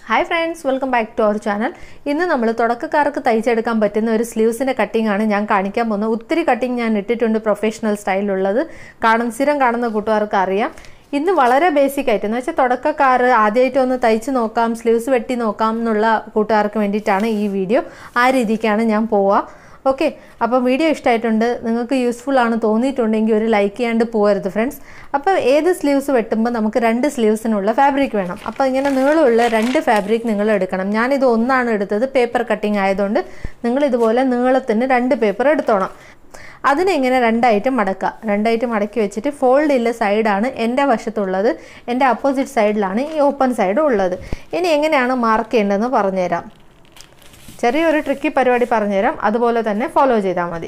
hi friends welcome back to our channel ഇന്ന് നമ്മൾ തുടക്കക്കാർക്ക് തയ്ച്ചെടുക്കാൻ പറ്റുന്ന ഒരു സ്ലീവ്സിൻ്റെ കട്ടിംഗ് ആണ് ഞാൻ കാണിക്കാൻ പോകുന്നത് ഒത്തിരി കട്ടിംഗ് ഞാൻ ഇട്ടിട്ടുണ്ട് പ്രൊഫഷണൽ സ്റ്റൈലുള്ളത് കാണുന്ന സ്ഥിരം കാണുന്ന കൂട്ടുകാർക്ക് അറിയാം ഇന്ന് വളരെ ബേസിക് ആയിട്ട് എന്ന് വെച്ചാൽ തുടക്കക്കാർ ആദ്യമായിട്ട് ഒന്ന് തയ്ച്ച് നോക്കാം സ്ലീവ്സ് വെട്ടി നോക്കാം എന്നുള്ള കൂട്ടുകാർക്ക് വേണ്ടിയിട്ടാണ് ഈ വീഡിയോ ആ രീതിക്കാണ് ഞാൻ പോവുക ഓക്കെ അപ്പോൾ വീഡിയോ ഇഷ്ടമായിട്ടുണ്ട് നിങ്ങൾക്ക് യൂസ്ഫുൾ ആണ് തോന്നിയിട്ടുണ്ടെങ്കിൽ ഒരു ലൈക്ക് ചെയ്യാണ്ട് പോകരുത് ഫ്രണ്ട്സ് അപ്പോൾ ഏത് സ്ലീവ്സ് വെട്ടുമ്പോൾ നമുക്ക് രണ്ട് സ്ലീവ്സിനുള്ള ഫാബ്രിക് വേണം അപ്പോൾ ഇങ്ങനെ നീളമുള്ള രണ്ട് ഫാബ്രിക് നിങ്ങൾ എടുക്കണം ഞാനിത് ഒന്നാണ് എടുത്തത് പേപ്പർ കട്ടിങ് ആയതുകൊണ്ട് നിങ്ങൾ ഇതുപോലെ നീളത്തിന് രണ്ട് പേപ്പർ എടുത്തോണം അതിനെ ഇങ്ങനെ രണ്ടായിട്ട് മടക്കുക രണ്ടായിട്ട് മടക്കി വെച്ചിട്ട് ഫോൾഡ് ഇല്ല സൈഡാണ് എൻ്റെ വശത്തുള്ളത് എൻ്റെ അപ്പോസിറ്റ് സൈഡിലാണ് ഈ ഓപ്പൺ സൈഡ് ഉള്ളത് ഇനി എങ്ങനെയാണ് മാർക്ക് ചെയ്യേണ്ടതെന്ന് പറഞ്ഞുതരാം ചെറിയൊരു ട്രിക്കി പരിപാടി പറഞ്ഞുതരാം അതുപോലെ തന്നെ ഫോളോ ചെയ്താൽ മതി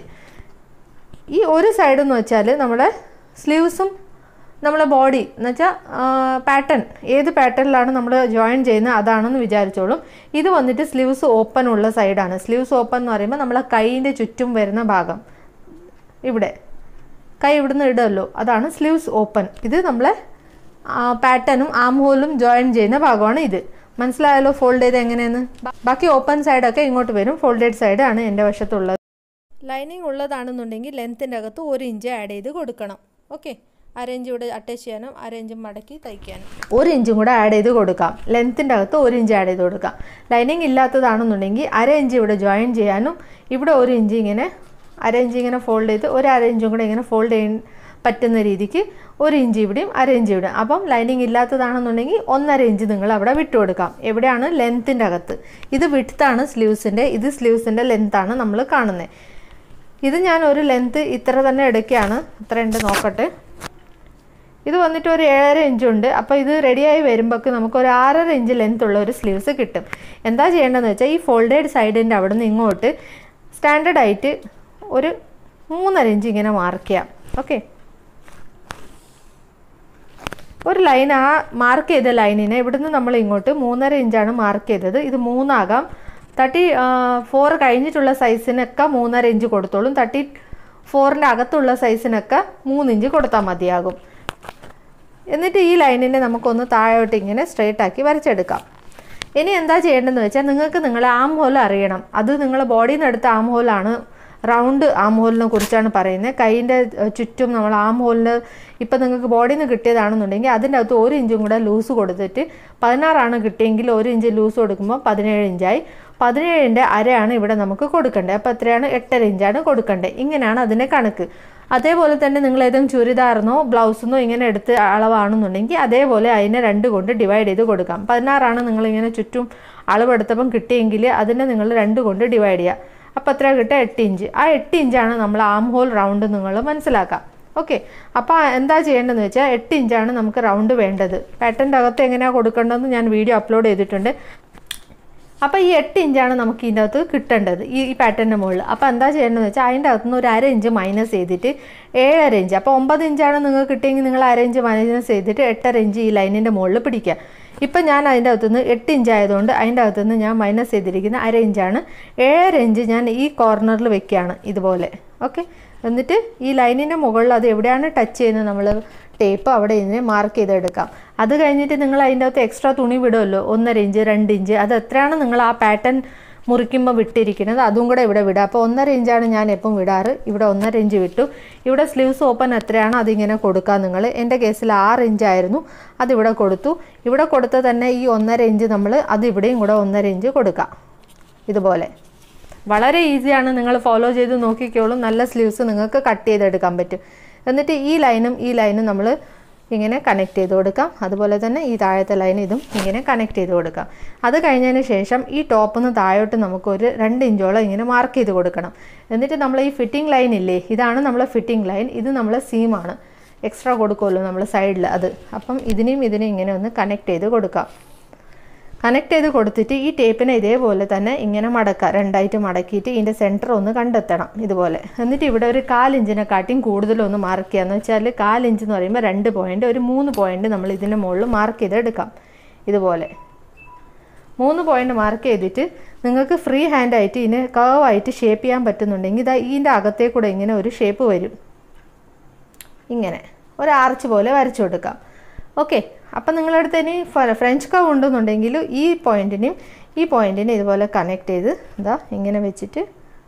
ഈ ഒരു സൈഡ് എന്ന് വെച്ചാൽ നമ്മുടെ സ്ലീവ്സും നമ്മളെ ബോഡി എന്ന് വെച്ചാൽ പാറ്റേൺ ഏത് പാറ്റേണിലാണ് നമ്മൾ ജോയിൻ ചെയ്യുന്നത് അതാണെന്ന് വിചാരിച്ചോളും ഇത് വന്നിട്ട് സ്ലീവ്സ് ഓപ്പൺ ഉള്ള സൈഡാണ് സ്ലീവ്സ് ഓപ്പൺ എന്ന് പറയുമ്പോൾ നമ്മളെ കൈയിൻ്റെ ചുറ്റും വരുന്ന ഭാഗം ഇവിടെ കൈ ഇവിടുന്ന് ഇടുമല്ലോ അതാണ് സ്ലീവ്സ് ഓപ്പൺ ഇത് നമ്മളെ പാറ്റേണും ആം ഹോലും ജോയിൻ ചെയ്യുന്ന ഭാഗമാണ് ഇത് മനസ്സിലായാലോ ഫോൾഡ് ചെയ്ത് എങ്ങനെയെന്ന് ബാക്കി ഓപ്പൺ സൈഡൊക്കെ ഇങ്ങോട്ട് വരും ഫോൾഡഡ് സൈഡ് ആണ് എൻ്റെ വശത്തുള്ളത് ലൈനിങ് ഉള്ളതാണെന്നുണ്ടെങ്കിൽ ലെങ്ത്തിൻ്റെ അകത്ത് ഒരു ഇഞ്ച് ആഡ് ചെയ്ത് കൊടുക്കണം ഓക്കെ അരയിഞ്ച് ഇവിടെ അറ്റാച്ച് ചെയ്യാനും അരയിഞ്ചും മടക്കി തയ്ക്കാനും ഒരു ഇഞ്ചും കൂടെ ആഡ് ചെയ്ത് കൊടുക്കാം ലെങ്ത്തിൻ്റെ അകത്ത് ഒരു ഇഞ്ച് ആഡ് ചെയ്ത് കൊടുക്കാം ലൈനിങ് ഇല്ലാത്തതാണെന്നുണ്ടെങ്കിൽ അര ഇഞ്ച് ഇവിടെ ജോയിൻ ചെയ്യാനും ഇവിടെ ഒരു ഇഞ്ച് ഇങ്ങനെ അര ഇഞ്ച് ഇങ്ങനെ ഫോൾഡ് ചെയ്ത് ഒരു അര ഇഞ്ചും കൂടെ ഇങ്ങനെ ഫോൾഡ് ചെയ്യാൻ പറ്റുന്ന രീതിക്ക് ഒരു ഇഞ്ച് ഇവിടെയും അര ഇഞ്ച് ഇവിടെ അപ്പം ലൈനിങ് ഇല്ലാത്തതാണെന്നുണ്ടെങ്കിൽ ഒന്നര ഇഞ്ച് നിങ്ങൾ അവിടെ വിട്ടു കൊടുക്കാം എവിടെയാണ് ലെങ്ത്തിൻ്റെ അകത്ത് ഇത് വിട്ത്താണ് സ്ലീവ്സിൻ്റെ ഇത് സ്ലീവ്സിൻ്റെ ലെങ്ത്താണ് നമ്മൾ കാണുന്നത് ഇത് ഞാൻ ഒരു ലെങ്ത്ത് ഇത്ര തന്നെ എടുക്കുകയാണ് ഇത്ര ഉണ്ട് നോക്കട്ടെ ഇത് വന്നിട്ട് ഒരു ഏഴര ഇഞ്ചുണ്ട് അപ്പോൾ ഇത് റെഡിയായി വരുമ്പോഴേക്ക് നമുക്ക് ഒരു ആറര ഇഞ്ച് ലെങ്ത് ഉള്ള ഒരു സ്ലീവ്സ് കിട്ടും എന്താ ചെയ്യേണ്ടതെന്ന് വെച്ചാൽ ഈ ഫോൾഡഡ് സൈഡിൻ്റെ അവിടെ നിന്ന് ഇങ്ങോട്ട് സ്റ്റാൻഡേർഡ് ആയിട്ട് ഒരു മൂന്നര ഇഞ്ച് ഇങ്ങനെ മാർക്ക് ചെയ്യാം ഓക്കെ ഒരു ലൈൻ ആ മാർക്ക് ചെയ്ത ലൈനിനെ ഇവിടുന്ന് നമ്മൾ ഇങ്ങോട്ട് മൂന്നര ഇഞ്ചാണ് മാർക്ക് ചെയ്തത് ഇത് മൂന്നാകാം തേർട്ടി ഫോർ കഴിഞ്ഞിട്ടുള്ള സൈസിനൊക്കെ മൂന്നര ഇഞ്ച് കൊടുത്തോളും തേർട്ടി ഫോറിൻ്റെ അകത്തുള്ള സൈസിനൊക്കെ മൂന്ന് ഇഞ്ച് കൊടുത്താൽ മതിയാകും എന്നിട്ട് ഈ ലൈനിനെ നമുക്കൊന്ന് താഴോട്ട് ഇങ്ങനെ സ്ട്രെയിറ്റ് ആക്കി വരച്ചെടുക്കാം ഇനി എന്താ ചെയ്യേണ്ടതെന്ന് വെച്ചാൽ നിങ്ങൾക്ക് നിങ്ങളെ ആം ഹോൾ അറിയണം അത് നിങ്ങളെ ബോഡിയിൽ നിന്ന് എടുത്ത ആം ഹോളാണ് റൗണ്ട് ആം ഹോളിനെ കുറിച്ചാണ് പറയുന്നത് കൈയിൻ്റെ ചുറ്റും നമ്മൾ ആം ഹോളിന് ഇപ്പം നിങ്ങൾക്ക് ബോഡിയിൽ നിന്ന് കിട്ടിയതാണെന്നുണ്ടെങ്കിൽ അതിൻ്റെ അകത്ത് ഒരു ഇഞ്ചും കൂടെ ലൂസ് കൊടുത്തിട്ട് പതിനാറാണ് കിട്ടിയെങ്കിൽ ഒരു ഇഞ്ച് ലൂസ് കൊടുക്കുമ്പോൾ പതിനേഴ് ഇഞ്ചായി പതിനേഴിൻ്റെ അരയാണ് ഇവിടെ നമുക്ക് കൊടുക്കേണ്ടത് അപ്പോൾ എത്രയാണ് എട്ടര ഇഞ്ചാണ് കൊടുക്കേണ്ടത് ഇങ്ങനെയാണ് അതിൻ്റെ കണക്ക് അതേപോലെ തന്നെ നിങ്ങൾ ഏതെങ്കിലും ചുരിദാറിനോ ബ്ലൗസിനോ ഇങ്ങനെ എടുത്ത് അളവാണെന്നുണ്ടെങ്കിൽ അതേപോലെ അതിനെ രണ്ട് കൊണ്ട് ഡിവൈഡ് ചെയ്ത് കൊടുക്കാം പതിനാറാണ് നിങ്ങളിങ്ങനെ ചുറ്റും അളവെടുത്തപ്പം കിട്ടിയെങ്കിൽ അതിനെ നിങ്ങൾ രണ്ട് കൊണ്ട് ഡിവൈഡ് ചെയ്യുക അപ്പോൾ എത്ര കിട്ടുക എട്ട് ഇഞ്ച് ആ എട്ട് ഇഞ്ചാണ് നമ്മൾ ആം ഹോൾ റൗണ്ട് നിങ്ങൾ മനസ്സിലാക്കാം ഓക്കെ അപ്പോൾ എന്താ ചെയ്യേണ്ടതെന്ന് വെച്ചാൽ എട്ട് ഇഞ്ചാണ് നമുക്ക് റൗണ്ട് വേണ്ടത് പാറ്റേൻ്റെ അകത്ത് എങ്ങനെയാണ് കൊടുക്കേണ്ടതെന്ന് ഞാൻ വീഡിയോ അപ്ലോഡ് ചെയ്തിട്ടുണ്ട് അപ്പോൾ ഈ എട്ട് ഇഞ്ചാണ് നമുക്ക് ഇതിൻ്റെ അകത്ത് കിട്ടേണ്ടത് ഈ ഈ പാറ്റേണിൻ്റെ മുകളിൽ അപ്പോൾ എന്താ ചെയ്യേണ്ടതെന്ന് വെച്ചാൽ അതിൻ്റെ അകത്തുനിന്ന് ഒരു അര ഇഞ്ച് മൈനസ് ചെയ്തിട്ട് ഏഴര ഇഞ്ച് അപ്പോൾ ഒമ്പത് ഇഞ്ചാണ് നിങ്ങൾക്ക് കിട്ടിയെങ്കിൽ നിങ്ങൾ അര ഇഞ്ച് മൈനസ് ചെയ്തിട്ട് എട്ടര ഇഞ്ച് ഈ ലൈനിൻ്റെ മുകളിൽ പിടിക്കുക ഇപ്പം ഞാൻ അതിൻ്റെ അകത്തുനിന്ന് എട്ട് ഇഞ്ച് ആയതുകൊണ്ട് അതിൻ്റെ അകത്തുനിന്ന് ഞാൻ മൈനസ് ചെയ്തിരിക്കുന്ന അര ഇഞ്ചാണ് ഏഴര ഇഞ്ച് ഞാൻ ഈ കോർണറിൽ വെക്കുകയാണ് ഇതുപോലെ ഓക്കെ എന്നിട്ട് ഈ ലൈനിൻ്റെ മുകളിൽ അത് എവിടെയാണ് ടച്ച് ചെയ്യുന്നത് നമ്മൾ ടേപ്പ് അവിടെ ഇതിനെ മാർക്ക് ചെയ്തെടുക്കാം അത് കഴിഞ്ഞിട്ട് നിങ്ങൾ അതിൻ്റെ അകത്ത് എക്സ്ട്രാ തുണി വിടുമല്ലോ ഒന്നര ഇഞ്ച് രണ്ട് ഇഞ്ച് അത് എത്രയാണ് നിങ്ങൾ ആ പാറ്റേൺ മുറിക്കുമ്പോൾ വിട്ടിരിക്കുന്നത് അതും കൂടെ ഇവിടെ വിടുക അപ്പോൾ ഒന്നര ഇഞ്ചാണ് ഞാൻ എപ്പം വിടാറ് ഇവിടെ ഒന്നര ഇഞ്ച് വിട്ടു ഇവിടെ സ്ലീവ്സ് ഓപ്പൺ എത്രയാണോ അതിങ്ങനെ കൊടുക്കുക നിങ്ങൾ എൻ്റെ കേസിൽ ആറ് ഇഞ്ചായിരുന്നു അതിവിടെ കൊടുത്തു ഇവിടെ കൊടുത്ത തന്നെ ഈ ഒന്നര ഇഞ്ച് നമ്മൾ അത് ഇവിടെയും കൂടെ ഒന്നര ഇഞ്ച് കൊടുക്കാം ഇതുപോലെ വളരെ ഈസിയാണ് നിങ്ങൾ ഫോളോ ചെയ്ത് നോക്കിക്കോളും നല്ല സ്ലീവ്സ് നിങ്ങൾക്ക് കട്ട് ചെയ്തെടുക്കാൻ പറ്റും എന്നിട്ട് ഈ ലൈനും ഈ ലൈനും നമ്മൾ ഇങ്ങനെ കണക്ട് ചെയ്ത് കൊടുക്കാം അതുപോലെ തന്നെ ഈ താഴത്തെ ലൈൻ ഇതും ഇങ്ങനെ കണക്ട് ചെയ്ത് കൊടുക്കാം അത് കഴിഞ്ഞതിന് ശേഷം ഈ ടോപ്പിൽ നിന്ന് താഴോട്ട് നമുക്ക് ഒരു രണ്ട് ഇഞ്ചോളം ഇങ്ങനെ മാർക്ക് ചെയ്ത് കൊടുക്കണം എന്നിട്ട് നമ്മൾ ഈ ഫിറ്റിംഗ് ലൈൻ ഇല്ലേ ഇതാണ് നമ്മളെ ഫിറ്റിംഗ് ലൈൻ ഇത് നമ്മളെ സീമാണ് എക്സ്ട്രാ കൊടുക്കുമല്ലോ നമ്മൾ സൈഡിൽ അത് അപ്പം ഇതിനെയും ഇതിനെയും ഇങ്ങനെ ഒന്ന് കണക്ട് ചെയ്ത് കൊടുക്കാം കണക്ട് ചെയ്ത് കൊടുത്തിട്ട് ഈ ടേപ്പിനെ ഇതേപോലെ തന്നെ ഇങ്ങനെ മടക്കുക രണ്ടായിട്ട് മടക്കിയിട്ട് ഇതിൻ്റെ സെൻറ്റർ ഒന്ന് കണ്ടെത്തണം ഇതുപോലെ എന്നിട്ട് ഇവിടെ ഒരു കാലിഞ്ചിനെക്കാട്ടിയും കൂടുതലൊന്ന് മാർക്ക് ചെയ്യുക എന്ന് വെച്ചാൽ കാലിഞ്ച് എന്ന് പറയുമ്പോൾ രണ്ട് പോയിൻ്റ് ഒരു മൂന്ന് പോയിൻ്റ് നമ്മൾ ഇതിൻ്റെ മുകളിൽ മാർക്ക് ചെയ്തെടുക്കാം ഇതുപോലെ മൂന്ന് പോയിൻ്റ് മാർക്ക് ചെയ്തിട്ട് നിങ്ങൾക്ക് ഫ്രീ ഹാൻഡായിട്ട് ഇതിനെ കർവായിട്ട് ഷേപ്പ് ചെയ്യാൻ പറ്റുന്നുണ്ടെങ്കിൽ ഇതാ ഇതിൻ്റെ അകത്തേക്കൂടെ ഇങ്ങനെ ഒരു ഷേപ്പ് വരും ഇങ്ങനെ ഒരു ആർച്ച് പോലെ വരച്ചു കൊടുക്കാം ഓക്കെ അപ്പം നിങ്ങളടുത്ത് ഇനി ഫ്രഞ്ച് കവ് ഉണ്ടെന്നുണ്ടെങ്കിൽ ഈ പോയിന്റിനെയും ഈ പോയിന്റിനെ ഇതുപോലെ കണക്ട് ചെയ്ത് ഇതാ ഇങ്ങനെ വെച്ചിട്ട്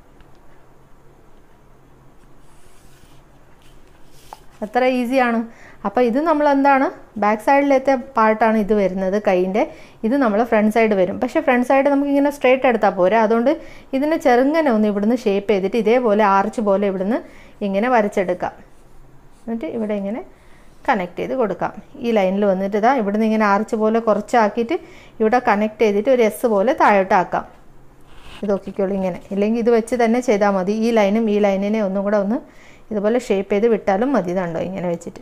അത്ര ഈസിയാണ് അപ്പോൾ ഇത് നമ്മൾ എന്താണ് ബാക്ക് സൈഡിലത്തെ പാർട്ടാണ് ഇത് വരുന്നത് കൈയിൻ്റെ ഇത് നമ്മൾ ഫ്രണ്ട് സൈഡ് വരും പക്ഷേ ഫ്രണ്ട് സൈഡ് നമുക്ക് ഇങ്ങനെ സ്ട്രേറ്റ് എടുത്താൽ പോരാ അതുകൊണ്ട് ഇതിനെ ചെറുങ്ങനെ ഒന്ന് ഇവിടുന്ന് ഷേപ്പ് ചെയ്തിട്ട് ഇതേപോലെ ആർച്ച് പോലെ ഇവിടുന്ന് ഇങ്ങനെ വരച്ചെടുക്കാം എന്നിട്ട് ഇവിടെ ഇങ്ങനെ കണക്ട് ചെയ്ത് കൊടുക്കാം ഈ ലൈനിൽ വന്നിട്ട് ഇതാ ഇവിടുന്ന് ഇങ്ങനെ ആർച്ച് പോലെ കുറച്ചാക്കിയിട്ട് ഇവിടെ കണക്ട് ചെയ്തിട്ട് ഒരു എസ് പോലെ താഴോട്ടാക്കാം ഇത് നോക്കിക്കോളൂ ഇങ്ങനെ ഇല്ലെങ്കിൽ ഇത് വെച്ച് തന്നെ ചെയ്താൽ മതി ഈ ലൈനും ഈ ലൈനിനെ ഒന്നും കൂടെ ഒന്ന് ഇതുപോലെ ഷേപ്പ് ചെയ്ത് വിട്ടാലും മതി ഇതുണ്ടോ ഇങ്ങനെ വെച്ചിട്ട്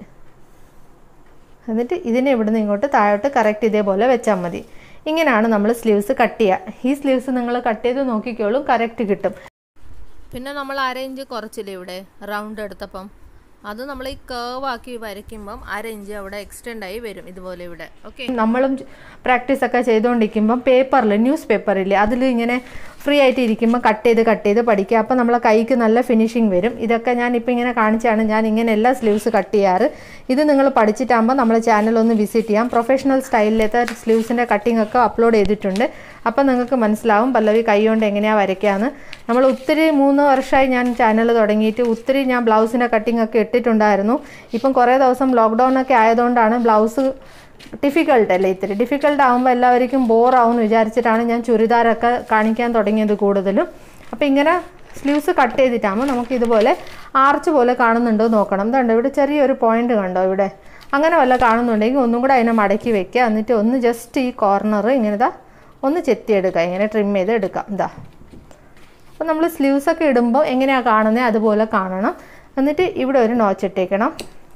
എന്നിട്ട് ഇതിനെ ഇവിടുന്ന് ഇങ്ങോട്ട് താഴോട്ട് കറക്റ്റ് ഇതേപോലെ വെച്ചാൽ മതി ഇങ്ങനെയാണ് നമ്മൾ സ്ലീവ്സ് കട്ട് ചെയ്യുക ഈ സ്ലീവ്സ് നിങ്ങൾ കട്ട് ചെയ്ത് നോക്കിക്കോളും കറക്റ്റ് കിട്ടും പിന്നെ നമ്മൾ അരയിഞ്ച് കുറച്ചില്ലേ ഇവിടെ റൗണ്ട് എടുത്തപ്പം അത് നമ്മൾ ഈ കേവ് ആക്കി വരയ്ക്കുമ്പം അരയിഞ്ച് അവിടെ എക്സ്റ്റെൻഡ് ആയി വരും ഇതുപോലെ ഇവിടെ ഓക്കെ നമ്മളും പ്രാക്ടീസ് ഒക്കെ ചെയ്തുകൊണ്ടിരിക്കുമ്പം പേപ്പറിൽ ന്യൂസ് പേപ്പറില്ലേ അതിൽ ഇങ്ങനെ ഫ്രീ ആയിട്ട് ഇരിക്കുമ്പോൾ കട്ട് ചെയ്ത് കട്ട് ചെയ്ത് പഠിക്കുക അപ്പോൾ നമ്മളെ കൈക്ക് നല്ല ഫിനിഷിങ് വരും ഇതൊക്കെ ഞാൻ ഇപ്പോൾ ഇങ്ങനെ കാണിച്ചാണ് ഞാൻ ഇങ്ങനെ എല്ലാ സ്ലീവ്സ് കട്ട് ചെയ്യാറ് ഇത് നിങ്ങൾ പഠിച്ചിട്ടാകുമ്പോൾ നമ്മളെ ചാനൽ ഒന്ന് വിസിറ്റ് ചെയ്യാം പ്രൊഫഷണൽ സ്റ്റൈലിലത്തെ സ്ലീവ്സിൻ്റെ കട്ടിംഗ് ഒക്കെ അപ്ലോഡ് ചെയ്തിട്ടുണ്ട് അപ്പോൾ നിങ്ങൾക്ക് മനസ്സിലാവും പല്ലവി കൈ കൊണ്ട് എങ്ങനെയാണ് വരയ്ക്കാന്ന് നമ്മൾ ഒത്തിരി മൂന്ന് വർഷമായി ഞാൻ ചാനൽ തുടങ്ങിയിട്ട് ഒത്തിരി ഞാൻ ബ്ലൗസിൻ്റെ കട്ടിംഗ് ഒക്കെ ഇട്ടിട്ടുണ്ടായിരുന്നു ഇപ്പം കുറേ ദിവസം ലോക്ക്ഡൗൺ ഒക്കെ ആയതുകൊണ്ടാണ് ബ്ലൗസ് ഡിഫിക്കൾട്ട് അല്ലേ ഇത്തിരി ഡിഫിക്കൾട്ട് ആകുമ്പോൾ എല്ലാവർക്കും ബോറാവും എന്ന് വിചാരിച്ചിട്ടാണ് ഞാൻ ചുരിദാറൊക്കെ കാണിക്കാൻ തുടങ്ങിയത് കൂടുതലും അപ്പോൾ ഇങ്ങനെ സ്ലീവ്സ് കട്ട് ചെയ്തിട്ടാകുമ്പോൾ നമുക്ക് ഇതുപോലെ ആർച്ച് പോലെ കാണുന്നുണ്ടോ നോക്കണം ഇതുണ്ട് ഇവിടെ ചെറിയൊരു പോയിന്റ് കണ്ടോ ഇവിടെ അങ്ങനെ വല്ല കാണുന്നുണ്ടെങ്കിൽ ഒന്നും കൂടെ അതിനെ മടക്കി വെക്കുക എന്നിട്ട് ഒന്ന് ജസ്റ്റ് ഈ കോർണർ ഇങ്ങനെ ഇതാ ഒന്ന് ചെത്തിയെടുക്കുക ഇങ്ങനെ ട്രിം ചെയ്ത് എടുക്കാം ഇതാ അപ്പോൾ നമ്മൾ സ്ലീവ്സ് ഒക്കെ ഇടുമ്പോൾ എങ്ങനെയാണ് കാണുന്നത് അതുപോലെ കാണണം എന്നിട്ട് ഇവിടെ ഒരു നോച്ച് ഇട്ടേക്കണം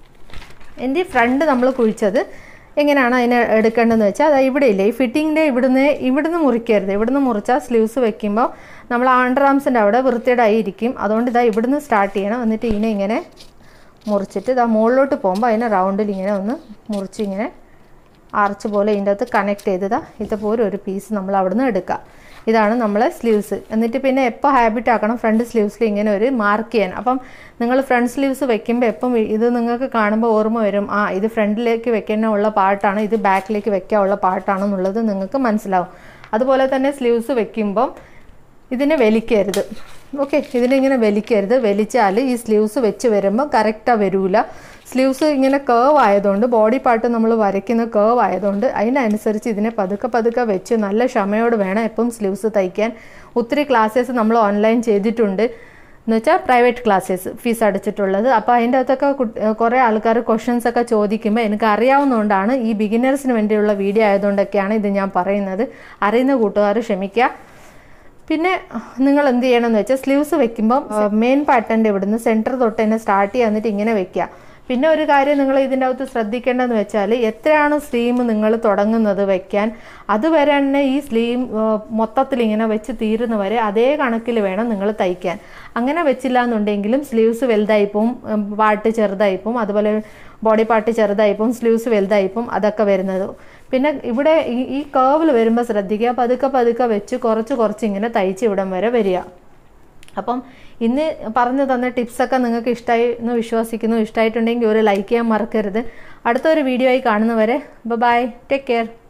എൻ്റെ ഫ്രണ്ട് നമ്മൾ കുഴിച്ചത് എങ്ങനെയാണ് അതിനെ എടുക്കേണ്ടതെന്ന് വെച്ചാൽ അത് ഇവിടെ ഇല്ലേ ഈ ഫിറ്റിങ്ങിൻ്റെ ഇവിടുന്ന് ഇവിടുന്ന് മുറിക്കരുത് ഇവിടുന്ന് മുറിച്ചാൽ സ്ലീവ്സ് വെക്കുമ്പോൾ നമ്മൾ അണ്ടർ ആംസിൻ്റെ അവിടെ വൃത്തിയേടായിരിക്കും അതുകൊണ്ട് ഇതാ ഇവിടുന്ന് സ്റ്റാർട്ട് ചെയ്യണം എന്നിട്ട് ഇതിനെ ഇങ്ങനെ മുറിച്ചിട്ട് ഇതാ മുകളിലോട്ട് പോകുമ്പോൾ അതിനെ റൗണ്ടിൽ ഇങ്ങനെ ഒന്ന് മുറിച്ച് ഇങ്ങനെ ആർച്ച് പോലെ ഇതിൻ്റെ അകത്ത് കണക്ട് ചെയ്തതാ ഇതുപോലെ ഒരു പീസ് നമ്മൾ അവിടുന്ന് എടുക്കുക ഇതാണ് നമ്മളെ സ്ലീവ്സ് എന്നിട്ട് പിന്നെ എപ്പോൾ ഹാബിറ്റ് ആക്കണം ഫ്രണ്ട് സ്ലീവ്സിൽ ഇങ്ങനെ ഒരു മാർക്ക് ചെയ്യാൻ അപ്പം നിങ്ങൾ ഫ്രണ്ട് സ്ലീവ്സ് വെക്കുമ്പോൾ എപ്പം ഇത് നിങ്ങൾക്ക് കാണുമ്പോൾ ഓർമ്മ വരും ആ ഇത് ഫ്രണ്ടിലേക്ക് വെക്കാനുള്ള പാർട്ടാണ് ഇത് ബാക്കിലേക്ക് വെക്കാനുള്ള പാർട്ടാണെന്നുള്ളത് നിങ്ങൾക്ക് മനസ്സിലാവും അതുപോലെ തന്നെ സ്ലീവ്സ് വെക്കുമ്പം ഇതിനെ വലിക്കരുത് ഓക്കെ ഇതിനിങ്ങനെ വലിക്കരുത് വലിച്ചാൽ ഈ സ്ലീവ്സ് വെച്ച് വരുമ്പോൾ കറക്റ്റാണ് വരൂല സ്ലീവ്സ് ഇങ്ങനെ കേവ് ആയതുകൊണ്ട് ബോഡി പാർട്ട് നമ്മൾ വരയ്ക്കുന്ന കേവ് ആയതുകൊണ്ട് അതിനനുസരിച്ച് ഇതിനെ പതുക്കെ പതുക്കെ വെച്ച് നല്ല ക്ഷമയോട് വേണം എപ്പം സ്ലീവ്സ് തയ്ക്കാൻ ഒത്തിരി ക്ലാസ്സസ് നമ്മൾ ഓൺലൈൻ ചെയ്തിട്ടുണ്ട് എന്ന് വെച്ചാൽ പ്രൈവറ്റ് ക്ലാസ്സസ് ഫീസ് അടച്ചിട്ടുള്ളത് അപ്പോൾ അതിൻ്റെ അകത്തൊക്കെ കുറേ ആൾക്കാർ ക്വസ്റ്റ്യൻസ് ഒക്കെ ചോദിക്കുമ്പോൾ എനിക്ക് അറിയാവുന്നതുകൊണ്ടാണ് ഈ ബിഗിനേഴ്സിന് വേണ്ടിയുള്ള വീഡിയോ ആയതുകൊണ്ടൊക്കെയാണ് ഇത് ഞാൻ പറയുന്നത് അറിയുന്ന കൂട്ടുകാർ ക്ഷമിക്കുക പിന്നെ നിങ്ങൾ എന്ത് ചെയ്യണമെന്ന് വെച്ചാൽ സ്ലീവ്സ് വെക്കുമ്പോൾ മെയിൻ പാറ്റേണിൻ്റെ ഇവിടുന്ന് സെൻറ്റർ തൊട്ട് തന്നെ സ്റ്റാർട്ട് ചെയ്യുക എന്നിട്ട് ഇങ്ങനെ വെക്കുക പിന്നെ ഒരു കാര്യം നിങ്ങൾ ഇതിൻ്റെ അകത്ത് ശ്രദ്ധിക്കേണ്ടതെന്ന് വെച്ചാൽ എത്രയാണ് സ്ലീം നിങ്ങൾ തുടങ്ങുന്നത് വെക്കാൻ അതുവരെ തന്നെ ഈ സ്ലീം മൊത്തത്തിൽ ഇങ്ങനെ വെച്ച് തീരുന്ന വരെ അതേ കണക്കിൽ വേണം നിങ്ങൾ തയ്ക്കാൻ അങ്ങനെ വെച്ചില്ല എന്നുണ്ടെങ്കിലും സ്ലീവ്സ് വലുതായിപ്പോവും പാട്ട് ചെറുതായിപ്പോവും അതുപോലെ ബോഡി പാർട്ട് ചെറുതായിപ്പോവും സ്ലീവ്സ് വലുതായിപ്പോവും അതൊക്കെ വരുന്നത് പിന്നെ ഇവിടെ ഈ ഈ കേവിൽ വരുമ്പോൾ ശ്രദ്ധിക്കുക പതുക്കെ പതുക്കെ വെച്ച് കുറച്ച് കുറച്ച് ഇങ്ങനെ തയ്ച്ച് ഇവിടം വരെ വരിക അപ്പം ഇന്ന് പറഞ്ഞു തന്ന ടിപ്സൊക്കെ നിങ്ങൾക്ക് ഇഷ്ടമായി എന്ന് വിശ്വസിക്കുന്നു ഇഷ്ടമായിട്ടുണ്ടെങ്കിൽ ഒരു ലൈക്ക് ചെയ്യാൻ മറക്കരുത് അടുത്തൊരു വീഡിയോ ആയി കാണുന്നവരെ ബൈ ടേക്ക് കെയർ